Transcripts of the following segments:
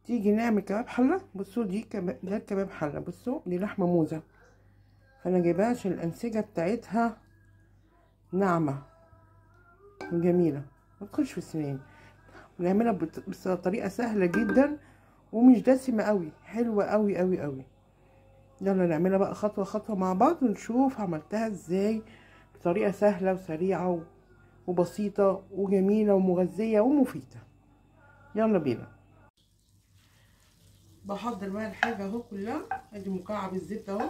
تيجي نعمل كباب حله بصوا دي كباب ده الكباب حله بصوا دي لحمه موزه فانا جايباها عشان الانسجه بتاعتها ناعمه وجميله ما تدخلش في السنين بنعملها بط- بس طريقه سهله جدا ومش دسمه قوي حلوه قوي قوي قوي يلا نعملها بقى خطوه خطوه مع بعض ونشوف عملتها ازاي بطريقه سهله وسريعه و- وبسيطه وجميله ومغذيه ومفيده يلا بينا بحضر بقى الحاجه اهو كلها ادي مكعب الزبده اهو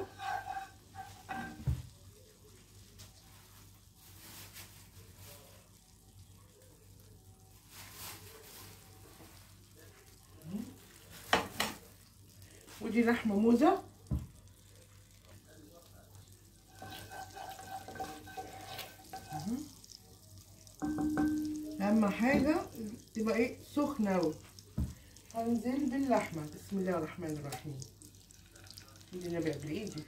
ودي لحمه موزه اهم حاجه تبقى ايه سخنه اوي هنزل باللحمه بسم الله الرحمن الرحيم دي انا بقى بايدي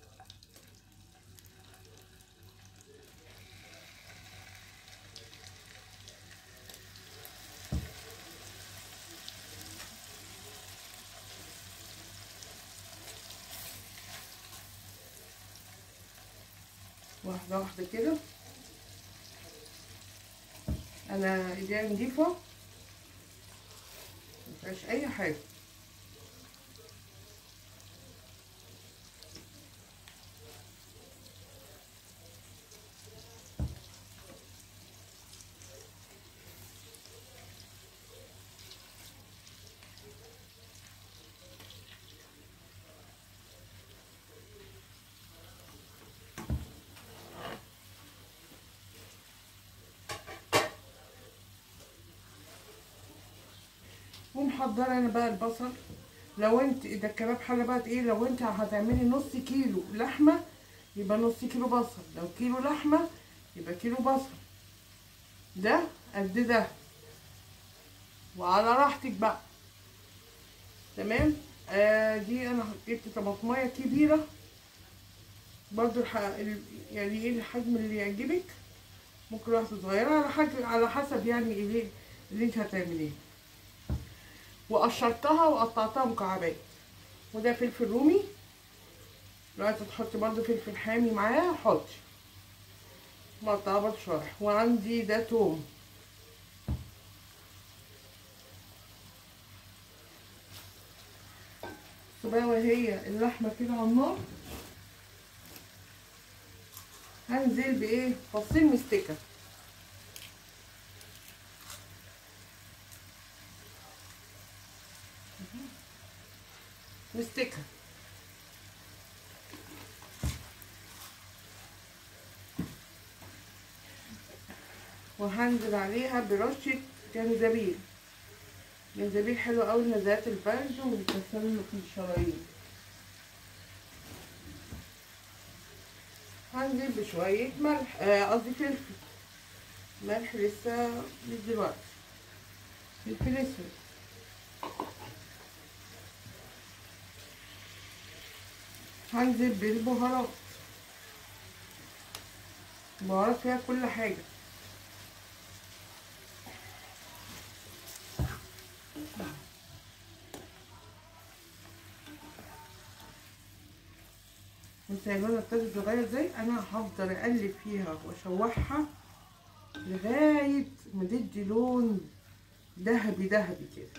واحده واحده كده انا ايديا نضيفه مفيهاش اي حاجه ومحضره انا بقى البصل لو انت ده الكباب حله بقى ايه لو انت هتعملي نص كيلو لحمه يبقى نص كيلو بصل لو كيلو لحمه يبقى كيلو بصل ده قد ده وعلى راحتك بقى تمام آه دي انا جبت طماطمايه كبيره برضو الح... ال- يعني ايه الحجم اللي يعجبك ممكن واحده صغيره على حسب على حسب يعني ايه اللي انت هتعمليه وقشرتها وقطعتها مكعبات وده فلفل رومي لو عايزه تحطي برضو فلفل حامي معاه حطي مقطعه برضو شرايح وعندي ده توم بقى وهي اللحمه كده على النار هنزل بايه فصين مستكه مستكه وهنزل عليها برشة جنزبيل جنزبيل حلو قوي لنزلات البرد وبتسلل في الشرايين هنزل بشوية ملح آه، قصدي فلفل ملح لسه مش دلوقتي فلفل اسود هنزل بالبهارات البهارات فيها كل حاجة بصي يا جوزة ابتدت تتغير ازاي انا هفضل اقلب فيها واشوحها لغاية ما تدي لون ذهبي ذهبي كده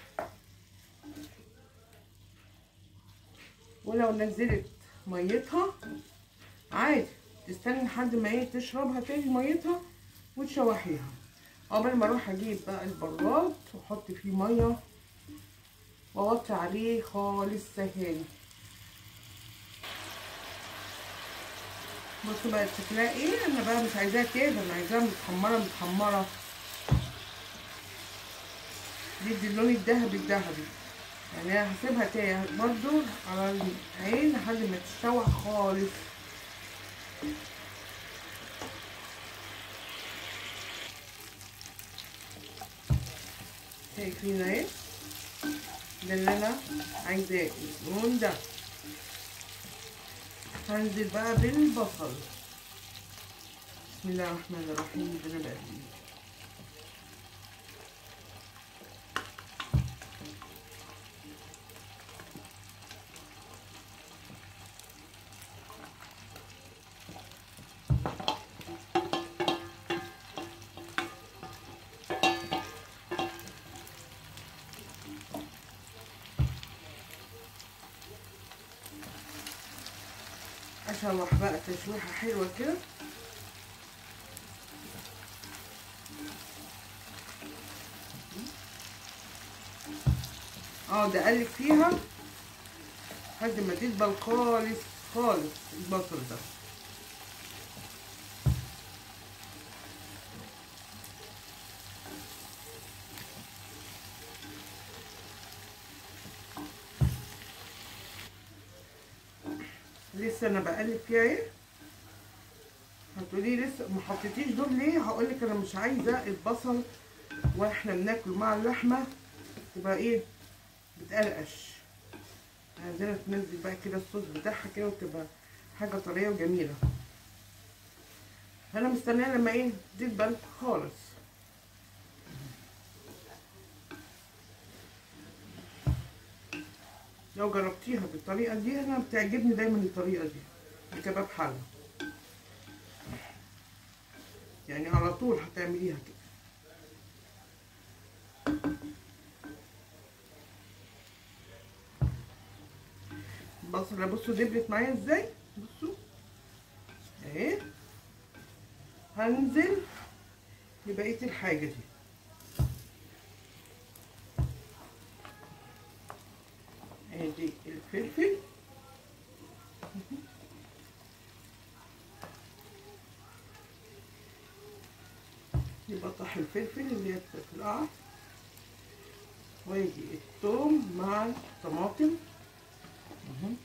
ولو نزلت ميتها عادي تستني لحد ما ايه تشربها تاني ميتها وتشوحيها قبل ما اروح اجيب بقى البراد واحط فيه ميه واغطي عليه خالص سهاني بصوا بقى شكلها ايه انا بقى مش عايزاها كده انا عايزاها متحمره متحمره دي اللون الذهبي الذهبي يعني انا هسيبها تاني برضو على العين لحد ما تتشوح خالص شايفين اهي ده اللي انا عايزاه اللون ده هنزل بقى بالبصل بسم الله الرحمن الرحيم انا بقلب اشوح بقى تشويحه حلوه كده اقعد اقلب فيها لحد ما تدبل خالص خالص البصل ده لسه انا بقلب فيها ايه هتقولي لسه ما حطيتيش دول ليه هقول لك انا مش عايزه البصل واحنا بناكل مع اللحمه تبقى ايه بتقرقش عايزينها تنزل بقى كده الصوص بتاعها كده وتبقى حاجه طريه وجميله فانا مستنيه لما ايه تدبل خالص لو جربتيها بالطريقه دي انا بتعجبني دايما الطريقه دي الكباب حله يعني على طول هتعمليها كده البصله بصوا دبلت معايا ازاي بصوا اهي هنزل ببقيه الحاجه دي ادي الفلفل دي بطح الفلفل اللي هي في القعر ويجي الثوم مع الطماطم مهم.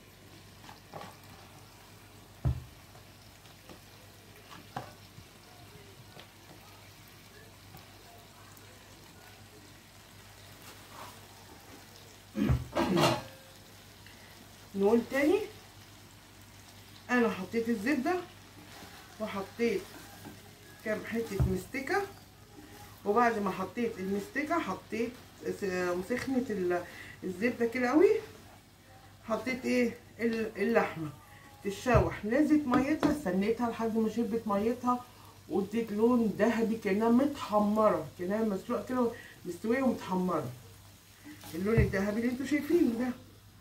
نقول تاني انا حطيت الزبده وحطيت كام حته مستكه وبعد ما حطيت المستكه حطيت س- وسخنت ال- الزبده كده قوي حطيت ايه ال- اللحمه تتشوح نزلت ميتها استنيتها لحد ما شربت ميتها واديت لون ذهبي كانها متحمره كانها مسلوقه كده مستويه ومتحمره اللون الذهبي اللي انتوا شايفينه ده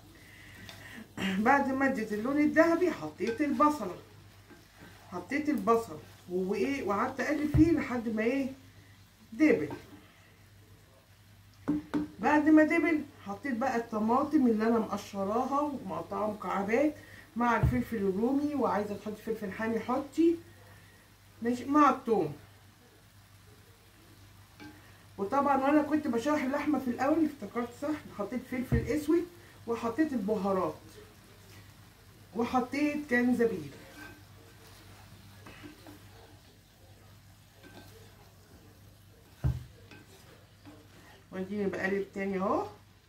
بعد ما اديت اللون الذهبي حطيت البصله حطيت البصل وايه وقعدت اقلب فيه لحد ما ايه دبل بعد ما دبل حطيت بقى الطماطم اللي انا مقشراها ومقطعاها مكعبات مع الفلفل الرومي وعايزه تحطي فلفل حامي حطي ماشي مع الثوم وطبعا وانا كنت بشرح اللحمه في الاول افتكرت صح حطيت فلفل اسود وحطيت البهارات وحطيت جنزبيل واديني بقلب تاني اهو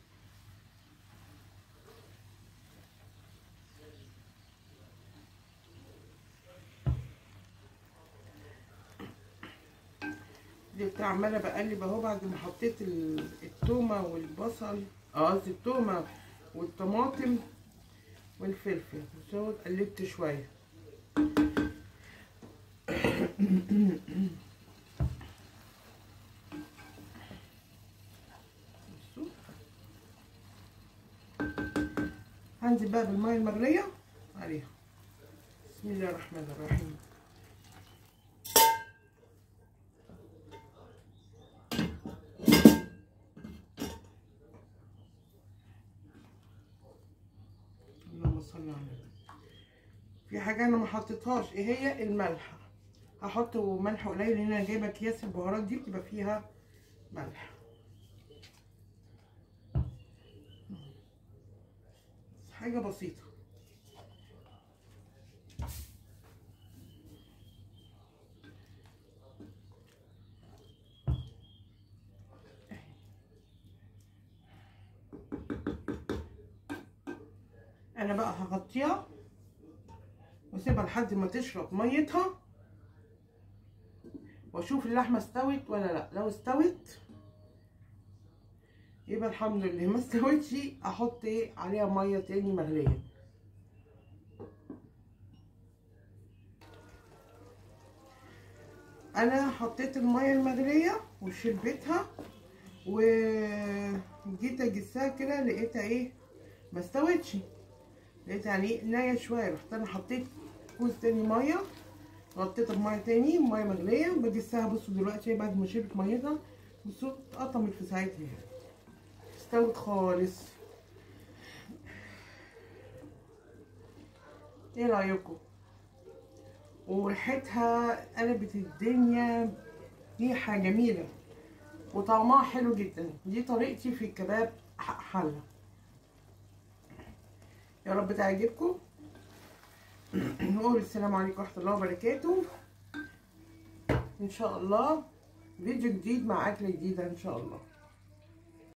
دي عماله بقلب اهو بعد ما حطيت ال- التومه والبصل اه قصدي التومه والطماطم والفلفل بس اهو قلبت شويه بصوا. هنزل بقى بالميه المغليه عليها بسم الله الرحمن الرحيم اللهم صل على النبي في حاجه انا ما حطيتهاش ايه هي الملح هحط ملح قليل لان انا جايبه اكياس البهارات دي بتبقى فيها ملح بس حاجه بسيطه انا بقى هغطيها واسيبها لحد ما تشرب ميتها واشوف اللحمه استوت ولا لا لو استوت يبقى الحمد لله ما استوتش احط ايه عليها ميه تاني مغليه انا حطيت الميه المغليه وشربتها وجيت اجسها كده لقيتها ايه ما استوتش لقيت يعني ايه نايه شويه رحت انا حطيت كوز تاني ميه غطيتها بميه تاني ميه مغليه باجي الساعه بصوا دلوقتي بعد ما شربت ميتها بصوا اتقطمت في ساعتها استوت خالص ايه رايكم وريحتها قلبت الدنيا ريحه جميله وطعمها حلو جدا دي طريقتي في الكباب حله يا رب تعجبكم نقول السلام عليكم ورحمه الله وبركاته ان شاء الله فيديو جديد مع اكله جديده ان شاء الله